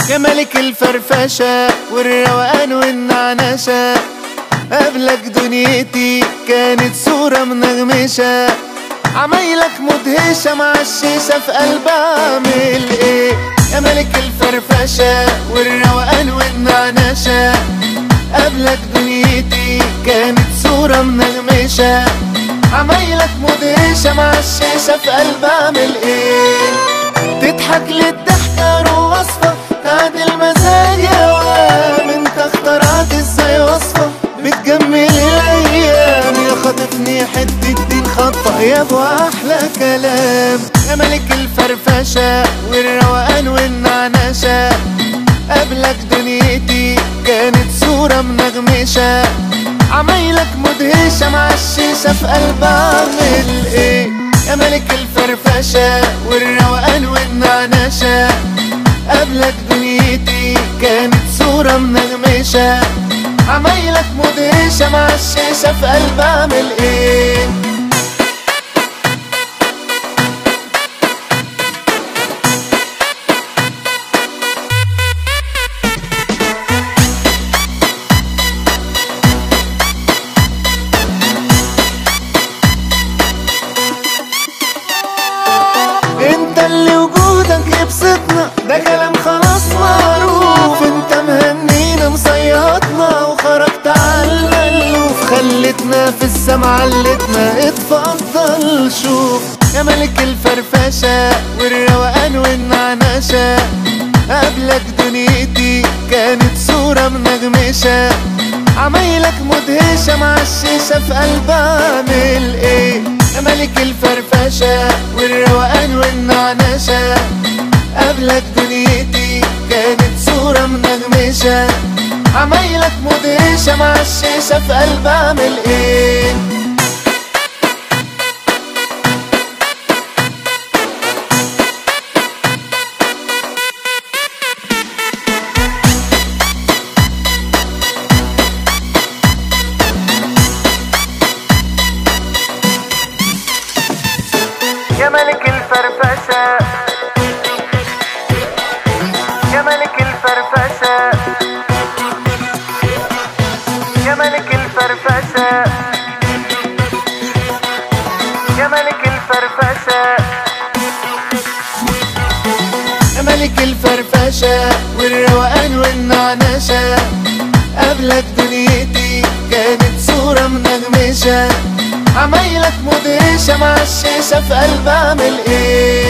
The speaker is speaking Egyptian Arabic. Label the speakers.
Speaker 1: يا ملك الفرفشة والروقان والنعنشة قبلك دنيتي كانت صورة منغمشة عمايلك مدهشة مع الشيشة في قلب اعمل ايه يا ملك الفرفشة والروقان والنعنشة قبلك دنيتي كانت صورة منغمشة عمايلك مدهشة مع الشيشة في قلب اعمل ايه تضحك للضحكة وصفة تعدل مزاجي اوام انت اخترعت ازاي وصفة بتجمل الايام يا خاطفني حتة دين خطة يا ابو احلى كلام يا ملك الفرفشة والروقان والنعنشة قبلك دنيتي كانت صورة منغمشة عمايلك مدهشة مع الشيشة في قلب اعمل ايه يا ملك الفرفشة والروقان والنعنشة قبلك دنيتي كانت صورة منغمشة عمايلك مدهشة مع الشيشة في قلب اعمل ايه انت اللي وجودك يبسطنا ده كلام خلاص معروف انت مهنينا مصيطنا وخرجت على المألوف خلتنا في السما علتنا اتفضل شوف يا ملك الفرفشة والروقان والنعنشة قبلك دنيتي كانت صورة منغمشة عمايلك مدهشة مع الشيشة في قلب اعمل ايه يا ملك الفرفشة والروقان والنعنشة قبلك دنيتي كانت صورة منغمشة عمايلك مدهشة مع الشيشة في قلب اعمل ايه يا ملك الفرفشة يا ملك الفرفشة يا ملك الفرفشة يا ملك الفرفشة يا ملك الفرفشة والروقان والنعنشة قبلك دنيتي كانت صورة منغمشة عمايلك مدهشة مع الشيشة في قلب اعمل ايه